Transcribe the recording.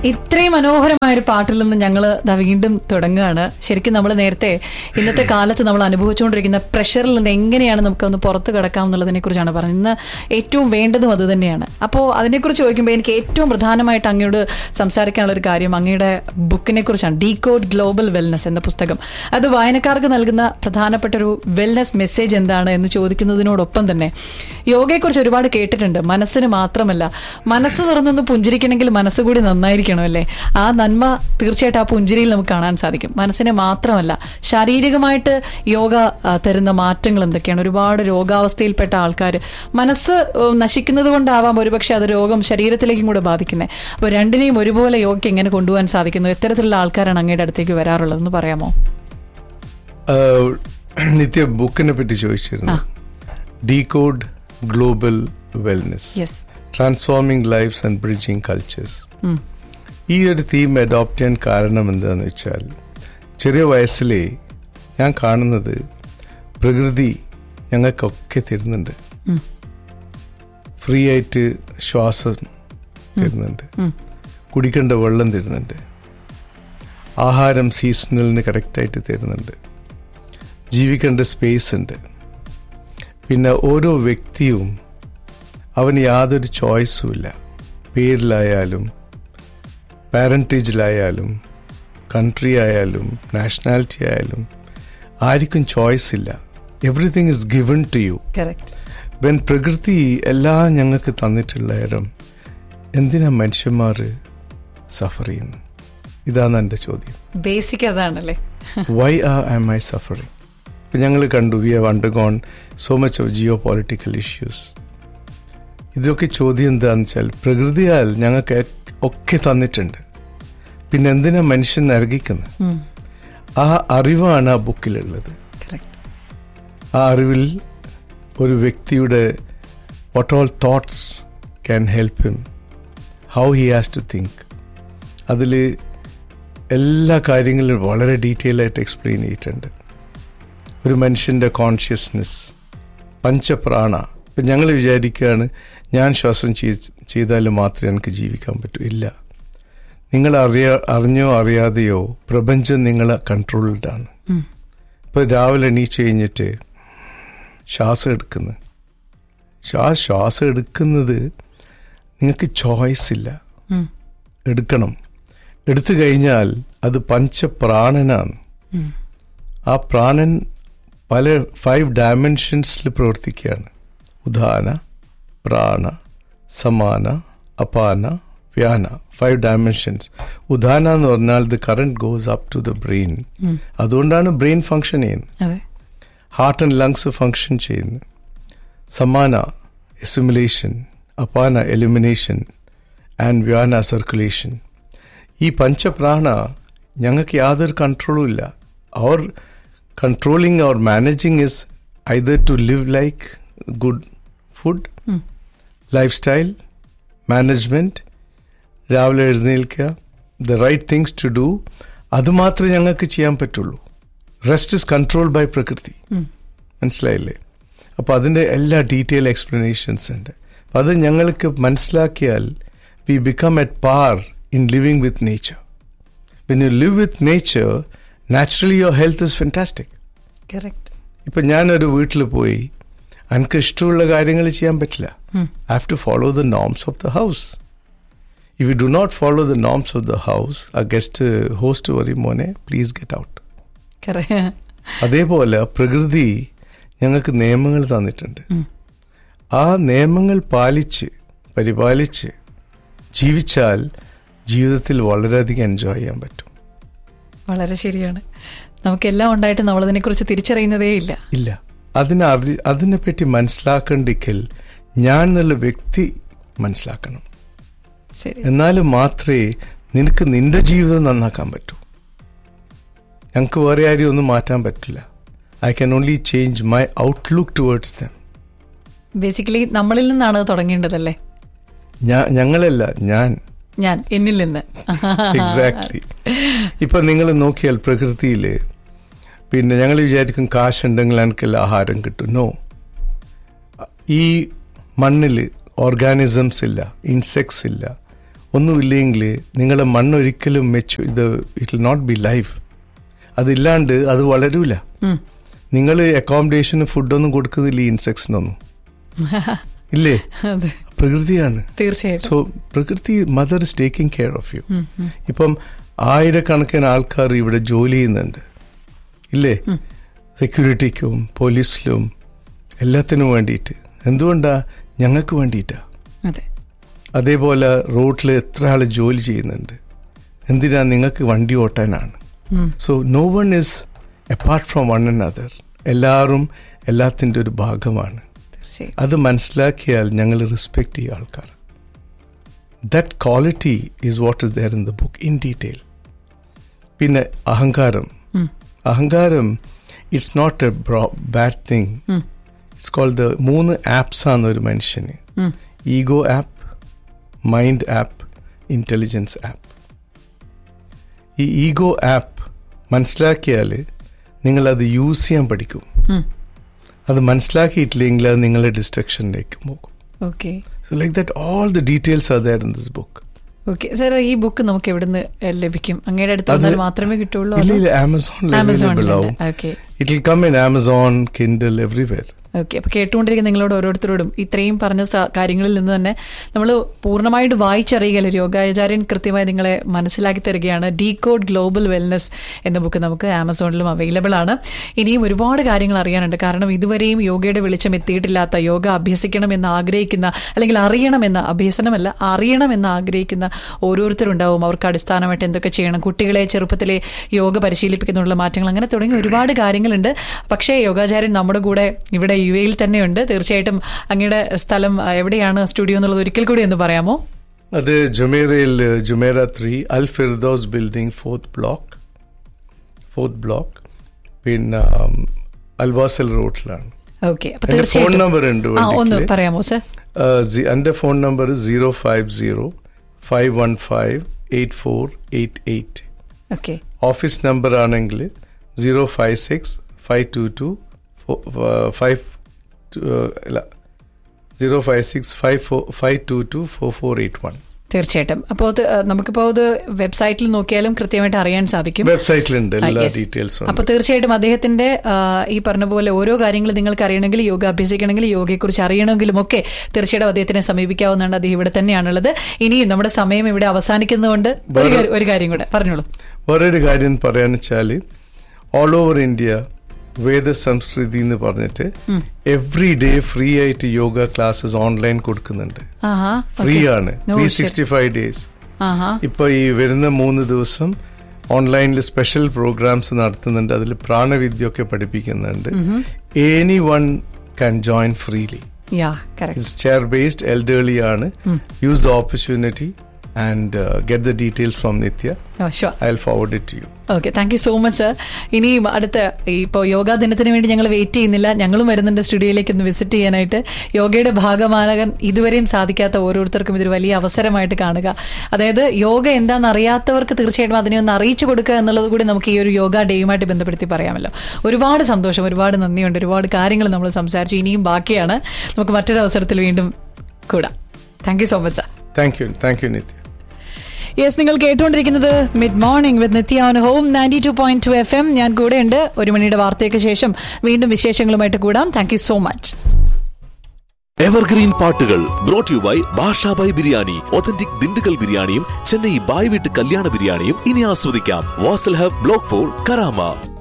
ഇത്രയും മനോഹരമായ ഒരു പാട്ടിൽ നിന്ന് ഞങ്ങൾ വീണ്ടും തുടങ്ങുകയാണ് ശരിക്കും നമ്മൾ നേരത്തെ ഇന്നത്തെ കാലത്ത് നമ്മൾ അനുഭവിച്ചുകൊണ്ടിരിക്കുന്ന പ്രഷറിൽ നിന്ന് എങ്ങനെയാണ് നമുക്കൊന്ന് പുറത്ത് കിടക്കാം എന്നുള്ളതിനെ കുറിച്ചാണ് പറഞ്ഞത് ഇന്ന് ഏറ്റവും വേണ്ടതും അത് തന്നെയാണ് അപ്പോൾ അതിനെക്കുറിച്ച് ചോദിക്കുമ്പോൾ എനിക്ക് ഏറ്റവും പ്രധാനമായിട്ട് അങ്ങയോട് സംസാരിക്കാനുള്ള ഒരു കാര്യം അങ്ങയുടെ ബുക്കിനെ കുറിച്ചാണ് ഡീ കോഡ് ഗ്ലോബൽ വെൽനസ് എന്ന പുസ്തകം അത് വായനക്കാർക്ക് നൽകുന്ന പ്രധാനപ്പെട്ട ഒരു വെൽനസ് മെസ്സേജ് എന്താണ് എന്ന് ചോദിക്കുന്നതിനോടൊപ്പം തന്നെ യോഗയെക്കുറിച്ച് ഒരുപാട് കേട്ടിട്ടുണ്ട് മനസ്സിന് മാത്രമല്ല മനസ്സ് തുറന്നൊന്ന് പുഞ്ചിരിക്കണമെങ്കിൽ മനസ്സുകൂടി നന്നായിരിക്കണം അല്ലേ ആ നന്മ തീർച്ചയായിട്ടും ആ പുഞ്ചിരിയിൽ നമുക്ക് കാണാൻ സാധിക്കും മനസ്സിനെ മാത്രമല്ല ശാരീരികമായിട്ട് യോഗ ആ, തരുന്ന മാറ്റങ്ങൾ എന്തൊക്കെയാണ് ഒരുപാട് രോഗാവസ്ഥയിൽപ്പെട്ട ആൾക്കാർ മനസ്സ് ഉം, നശിക്കുന്നത് കൊണ്ടാവാം ഒരുപക്ഷെ അത് രോഗം ശരീരത്തിലേക്കും കൂടെ ബാധിക്കുന്നത് അപ്പോൾ രണ്ടിനെയും ഒരുപോലെ യോഗയ്ക്ക് എങ്ങനെ കൊണ്ടുപോകാൻ സാധിക്കുന്നു എത്തരത്തിലുള്ള ആൾക്കാരാണ് അങ്ങയുടെ അടുത്തേക്ക് വരാറുള്ളതെന്ന് പറയാമോ ആഹ് നിത്യ ബുക്കിനെ പറ്റി ചോദിച്ചിരുന്നു decode global wellness yes transforming lives and bridging cultures ഈ ഒരു തീം അഡോപ്റ്റ് ചെയ്യാൻ കാരണം എന്താണെന്ന് വെച്ചാൽ ചെറിയ വയസ്സിലെ ഞാൻ കാണുന്നത് പ്രകൃതി ഞങ്ങൾക്കൊക്കെ തരുന്നുണ്ട് ഫ്രീ ആയിട്ട് ശ്വാസം തരുന്നുണ്ട് കുടിക്കേണ്ട വെള്ളം തരുന്നുണ്ട് ആഹാരം സീസണലിന് കറക്റ്റായിട്ട് തരുന്നുണ്ട് ജീവിക്കേണ്ട സ്പേസ് ഉണ്ട് പിന്നെ ഓരോ വ്യക്തിയും അവന് യാതൊരു ചോയ്സും ഇല്ല പേരിലായാലും പാരൻറ്റേജിലായാലും കൺട്രി ആയാലും നാഷണാലിറ്റി ആയാലും ആർക്കും ചോയ്സ് ഇല്ല everything is given to you correct when പ്രകൃതി എല്ലാം ഞങ്ങൾക്ക് തന്നിട്ടുള്ള നേരം എന്തിനാ മനുഷ്യന്മാർ സഫർ ചെയ്യുന്നു ഇതാണ് എൻ്റെ ചോദ്യം ബേസിക് അതാണല്ലേ why are am I suffering ഇപ്പം ഞങ്ങൾ കണ്ടു we have undergone so much of geopolitical issues ഇതൊക്കെ ചോദ്യം എന്താണെന്ന് വെച്ചാൽ പ്രകൃതിയാൽ ഞങ്ങൾക്ക് ഒക്കെ തന്നിട്ടുണ്ട് പിന്നെ എന്തിനാ മനുഷ്യൻ നരകിക്കുന്നത് ആ അറിവാണ് ആ ബുക്കിലുള്ളത് കറക്റ്റ് ആ അറിവിൽ ഒരു വ്യക്തിയുടെ what all thoughts can help him how he has to think അതിൽ എല്ലാ കാര്യങ്ങളും വളരെ ഡീറ്റെയിൽ ആയിട്ട് എക്സ്പ്ലെയിൻ ചെയ്തിട്ടുണ്ട് ഒരു മനുഷ്യൻ്റെ കോൺഷ്യസ്നെസ് പഞ്ചപ്രാണ ഇപ്പം ഞങ്ങൾ വിചാരിക്കുകയാണ് ഞാൻ ശ്വാസം ചെയ്- ചെയ്താൽ മാത്രമേ എനിക്ക് ജീവിക്കാൻ പറ്റൂ ഇല്ല നിങ്ങൾ അറിയാ അറിഞ്ഞോ അറിയാതെയോ പ്രപഞ്ചം നിങ്ങളെ കൺട്രോൾഡാണ് ഇപ്പോൾ രാവിലെ എണീച്ച് കഴിഞ്ഞിട്ട് ശ്വാസം എടുക്കുന്നത് ശ്വാ ശ്വാസം എടുക്കുന്നത് നിങ്ങൾക്ക് ചോയ്സ് ഇല്ല എടുക്കണം എടുത്തു കഴിഞ്ഞാൽ അത് പഞ്ചപ്രാണനാണ് ആ പ്രാണൻ പല ഫൈവ് ഡയമെൻഷൻസിൽ പ്രവർത്തിക്കുകയാണ് ഉദാന പ്രാണ സമാന അപാന വ്യാന ഫൈവ് ഡയമെൻഷൻസ് ഉദാന എന്ന് പറഞ്ഞാൽ the current goes up to the brain അതുകൊണ്ടാണ് ബ്രെയിൻ ഫങ്ഷൻ ചെയ്യുന്നത് അതെ ഹാർട്ട് ആൻഡ് ലങ്സ് ഫങ്ഷൻ ചെയ്യുന്നു സമാന എസിമുലേഷൻ അപാന എലിമിനേഷൻ ആൻഡ് വ്യാന സർക്കുലേഷൻ ഈ പഞ്ചപ്രാണ ഞങ്ങൾക്ക് യാതൊരു കൺട്രോളും ഇല്ല അവർ കൺട്രോളിങ് അവർ managing is either to live like good food lifestyle management രാവിലെ എഴുന്നേൽക്കുക the right things to do അത് മാത്രമേ ഞങ്ങൾക്ക് ചെയ്യാൻ പറ്റുള്ളൂ റെസ്റ്റ് ഇസ് കൺട്രോൾ ബൈ പ്രകൃതി മനസ്സിലായില്ലേ അപ്പോൾ അതിൻ്റെ എല്ലാ ഡീറ്റെയിൽ എക്സ്പ്ലനേഷൻസ് ഉണ്ട് അപ്പം അത് ഞങ്ങൾക്ക് മനസ്സിലാക്കിയാൽ we become at par in living with nature when you live with nature naturally your health is fantastic correct ഇപ്പം ഞാനൊരു വീട്ടിൽ പോയി എനിക്ക് ഇഷ്ടമുള്ള കാര്യങ്ങൾ ചെയ്യാൻ പറ്റില്ല I have to follow the norms of the house if you do not follow the norms of the house ആ ഗസ്റ്റ് ഹോസ്റ്റ് പറയും മോനെ പ്ലീസ് ഗെറ്റ് ഔട്ട് അതേപോലെ പ്രകൃതി ഞങ്ങൾക്ക് നിയമങ്ങൾ തന്നിട്ടുണ്ട് ആ നിയമങ്ങൾ പാലിച്ച് പരിപാലിച്ച് ജീവിച്ചാൽ ജീവിതത്തിൽ വളരെയധികം എൻജോയ് ചെയ്യാൻ പറ്റും വളരെ ശരിയാണ് നമുക്കെല്ലാം ഉണ്ടായിട്ട് നമ്മളതിനെ കുറിച്ച് തിരിച്ചറിയുന്നതേ ഇല്ല ഇല്ല അതിനെ അറി അതിനെപ്പറ്റി മനസ്സിലാക്കണ്ടെങ്കിൽ ഞാൻ എന്നുള്ള വ്യക്തി മനസ്സിലാക്കണം ശരി എന്നാലും മാത്രമേ നിനക്ക് നിന്റെ ജീവിതം നന്നാക്കാൻ പറ്റൂ ഞങ്ങൾക്ക് വേറെ ആരെയും ഒന്നും മാറ്റാൻ പറ്റില്ല I can only change my outlook towards them basically നമ്മളിൽ നിന്നാണ് അത് തുടങ്ങേണ്ടതല്ലേ ഞാൻ ഞങ്ങളല്ല ഞാൻ ഞാൻ എന്നിൽ നിന്ന് എക്സാക്ട്ലി ഇപ്പൊ നിങ്ങൾ നോക്കിയാൽ പ്രകൃതിയിൽ പിന്നെ ഞങ്ങൾ വിചാരിക്കും കാശുണ്ടെങ്കിൽ എനിക്കെല്ലാം ആഹാരം കിട്ടും നോ ഈ മണ്ണിൽ ഓർഗാനിസംസ് ഇല്ല ഇൻസെക്ട്സ് ഇല്ല ഒന്നുമില്ലെങ്കിൽ നിങ്ങളുടെ മണ്ണൊരിക്കലും മെച്ചു ഇത് it will not be life അതില്ലാണ്ട് അത് വളരൂല ഉം. നിങ്ങൾ അക്കോമഡേഷനും ഫുഡൊന്നും കൊടുക്കുന്നില്ല ഈ ഇൻസെക്ട്സിനൊന്നും ഇല്ലേ അതെ പ്രകൃതിയാണ് തീർച്ചയായിട്ടും സോ പ്രകൃതി mother is taking care of you ഇപ്പം ആയിരക്കണക്കിന് ആൾക്കാർ ഇവിടെ ജോലി ചെയ്യുന്നുണ്ട് ഇല്ലേ സെക്യൂരിറ്റിക്കും പോലീസിലും എല്ലാത്തിനും വേണ്ടിയിട്ട് എന്തുകൊണ്ടാ ഞങ്ങൾക്ക് വേണ്ടിയിട്ടാ അതെ അതേപോലെ റോഡിൽ എത്ര ആൾ ജോലി ചെയ്യുന്നുണ്ട് എന്തിനാ നിങ്ങൾക്ക് വണ്ടി ഓട്ടാനാണ് ഉം. So no one is apart from one and other എല്ലാവരും എല്ലാത്തിൻ്റെ ഒരു ഭാഗമാണ് തീർച്ചയായും അത് മനസ്സിലാക്കിയാൽ ഞങ്ങൾ റെസ്പെക്ട് ചെയ്യും ആൾക്കാർ that quality is what is there in the book in detail പിന്നെ അഹങ്കാരം ഉം. അഹങ്കാരം it's not a bad thing ഉം. ഇറ്റ്സ് കോൾഡ് ദ മൂന്ന് ആപ്സ് ആണ് ഒരു മനുഷ്യന് ഉം. Ego app mind app intelligence app ഈ ഈഗോ ആപ്പ് മനസ്സിലാക്കിയാൽ നിങ്ങളത് യൂസ് ചെയ്യാൻ പഠിക്കും ഉം. അത് മനസ്സിലാക്കിയിട്ടില്ലെങ്കിൽ അത് നിങ്ങളെ ഡിസ്ട്രക്ഷനിലേക്ക് പോകും okay so like that all the details are there in this book okay sir ഈ ബുക്ക് നമുക്ക് എവിടുന്ന് ഏഹ്, ലഭിക്കും അങ്ങയുടെ അടുത്ത് അത് വന്നാൽ മാത്രമേ കിട്ടുള്ളൂ ഇല്ല ഇല്ല ആമസോണിൽ അവൈലബിൾ ആവും okay it will come in Amazon Kindle everywhere okay അപ്പൊ കേട്ടുകൊണ്ടിരിക്കുന്ന നിങ്ങളോട് ഓരോരുത്തരോടും ഇത്രയും പറഞ്ഞ സ- കാര്യങ്ങളിൽ നിന്ന് തന്നെ നമ്മൾ പൂർണ്ണമായിട്ട് വായിച്ചറിയുകയല്ല യോഗാചാര്യൻ കൃത്യമായി നിങ്ങളെ മനസ്സിലാക്കി തരികയാണ് ഡീ കോഡ് ഗ്ലോബൽ വെൽനസ് എന്ന ബുക്ക് നമുക്ക് ആമസോണിലും അവൈലബിൾ ആണ് ഇനിയും ഒരുപാട് കാര്യങ്ങൾ അറിയാനുണ്ട് കാരണം ഇതുവരെയും യോഗയുടെ വെളിച്ചം എത്തിയിട്ടില്ലാത്ത യോഗ അഭ്യസിക്കണമെന്ന് ആഗ്രഹിക്കുന്ന അല്ലെങ്കിൽ അറിയണമെന്ന അഭ്യസനമല്ല അറിയണമെന്ന് ആഗ്രഹിക്കുന്ന ഓരോരുത്തരുണ്ടാവും അവർക്ക് അടിസ്ഥാനമായിട്ട് എന്തൊക്കെ ചെയ്യണം കുട്ടികളെ ചെറുപ്പത്തിലെ യോഗ പരിശീലിപ്പിക്കുന്നുള്ള മാറ്റങ്ങൾ അങ്ങനെ തുടങ്ങി ഒരുപാട് കാര്യങ്ങളുണ്ട് പക്ഷേ യോഗാചാര്യൻ നമ്മുടെ കൂടെ ഇവിടെ യു എയിൽ തന്നെയുണ്ട് തീർച്ചയായിട്ടും അങ്ങയുടെ സ്ഥലം ആ, എവിടെയാണ് സ്റ്റുഡിയോ എന്നുള്ളത് ഒരിക്കൽ കൂടി ഒന്ന് പറയാമോ അത് ജുമേറയിൽ Jumeirah three Al Firdous building fourth block fourth block പിന്നെ അൽവാസൽ റോഡിലാണ് ഓക്കെ അപ്പൊ എന്റെ ഫോൺ തീർച്ചയായിട്ടും നമ്പർ ഉണ്ട് ആ ഒന്ന് വേണ്ടിക്കില്. പറയാമോ സർ Uh, the- എന്റെ phone number zero five zero five one five eight four eight eight okay office number ആണെങ്കിൽ zero five six five two two five അല്ല zero five six five four five two two four four eight one തീർച്ചയായിട്ടും അപ്പോൾ അത് ആ, നമുക്കിപ്പോൾ അത് വെബ്സൈറ്റിൽ നോക്കിയാലും കൃത്യമായിട്ട് അറിയാൻ സാധിക്കും വെബ്സൈറ്റിലുണ്ട് ആ, എല്ലാ yes. ഡീറ്റെയിൽസും അപ്പൊ തീർച്ചയായിട്ടും അദ്ദേഹത്തിന്റെ ആ, ഈ പറഞ്ഞ പോലെ ഓരോ കാര്യങ്ങൾ നിങ്ങൾക്ക് അറിയണമെങ്കിൽ യോഗ അഭ്യസിക്കണമെങ്കിൽ യോഗയെക്കുറിച്ച് അറിയണമെങ്കിലും ഒക്കെ തീർച്ചയായിട്ടും അദ്ദേഹത്തിനെ സമീപിക്കാവുന്നതാണ് അദ്ദേഹം ഇവിടെ തന്നെയാണുള്ളത് ഇനിയും നമ്മുടെ സമയം ഇവിടെ അവസാനിക്കുന്നതുകൊണ്ട് ഒരു കാര്യം- ഒരു കാര്യം കൂടെ പറഞ്ഞോളൂ വേറൊരു കാര്യം പറയാന്ന് വെച്ചാല് all over India Veda Samskriti എന്ന് പറഞ്ഞിട്ട് എവറി ഡേ ഫ്രീ ആയിട്ട് യോഗ ക്ലാസ്സസ് ഓൺലൈൻ കൊടുക്കുന്നുണ്ട് ആഹാ ഫ്രീ okay. ആണ് No, ത്രീ ശരി. സിക്സ്റ്റി ഫൈവ് ഡേയ്സ് ആഹാ ഇപ്പൊ ഈ വരുന്ന മൂന്ന് ദിവസം ഓൺലൈനിൽ സ്പെഷ്യൽ പ്രോഗ്രാംസ് നടത്തുന്നുണ്ട് അതിൽ പ്രാണവിദ്യ പഠിപ്പിക്കുന്നുണ്ട് anyone can join freely yeah correct it's chair based elderly ആണ് use the opportunity and get the details from Nithya sure I will forward it to you okay thank you so much sir ഇനിയും അടുത്ത ഇപ്പോൾ യോഗാ ദിനത്തിന് വേണ്ടി ഞങ്ങൾ wait ചെയ്യുന്നില്ല ഞങ്ങളും വരുന്നുണ്ട് സ്റ്റുഡിയോയിലേക്ക് ഒന്ന് വിസിറ്റ് ചെയ്യാനായിട്ട് യോഗയുടെ ഭാഗമാകാൻ ഇതുവരെയും സാധിക്കാത്ത ഓരോരുത്തർക്കും ഇതൊരു വലിയ അവസരമായിട്ട് കാണുക അതായത് യോഗ എന്താണെന്ന് അറിയാത്തവർക്ക് തീർച്ചയായിട്ടും അതിനെ ഒന്ന് അറിയിച്ചു കൊടുക്കുക എന്നുള്ളത് കൂടി നമുക്ക് ഈ ഒരു യോഗ ഡേയുമായിട്ട് ബന്ധപ്പെടുത്തി പറയാമല്ലോ ഒരുപാട് സന്തോഷം ഒരുപാട് നന്ദിയുണ്ട് ഒരുപാട് കാര്യങ്ങൾ നമ്മൾ സംസാരിച്ചു ഇനിയും ബാക്കിയാണ് നമുക്ക് മറ്റൊരു അവസരത്തിൽ വീണ്ടും കൂടാം thank you so much sir thank you thank you Nithya yes നിങ്ങൾ കേട്ടുകൊണ്ടിരിക്കുന്നത് mid morning with Nithya on home ninety two point two F M ഞാൻ കൂടെയുണ്ട് ഒരു മണിയുടെ വാർത്തയ്ക്ക് ശേഷം വീണ്ടും വിശേഷങ്ങളുമായിട്ട് കൂടാം thank you so much evergreen പാട്ടുകൾ brought you by Basha Bhai biryani authentic Dindigul ബിരിയാണിയും ചെന്നൈ ബായ് വീട്ട് കല്യാണ ബിരിയാണിയും ഇനി ആസ്വദിക്കാം Wasl hub block four Karama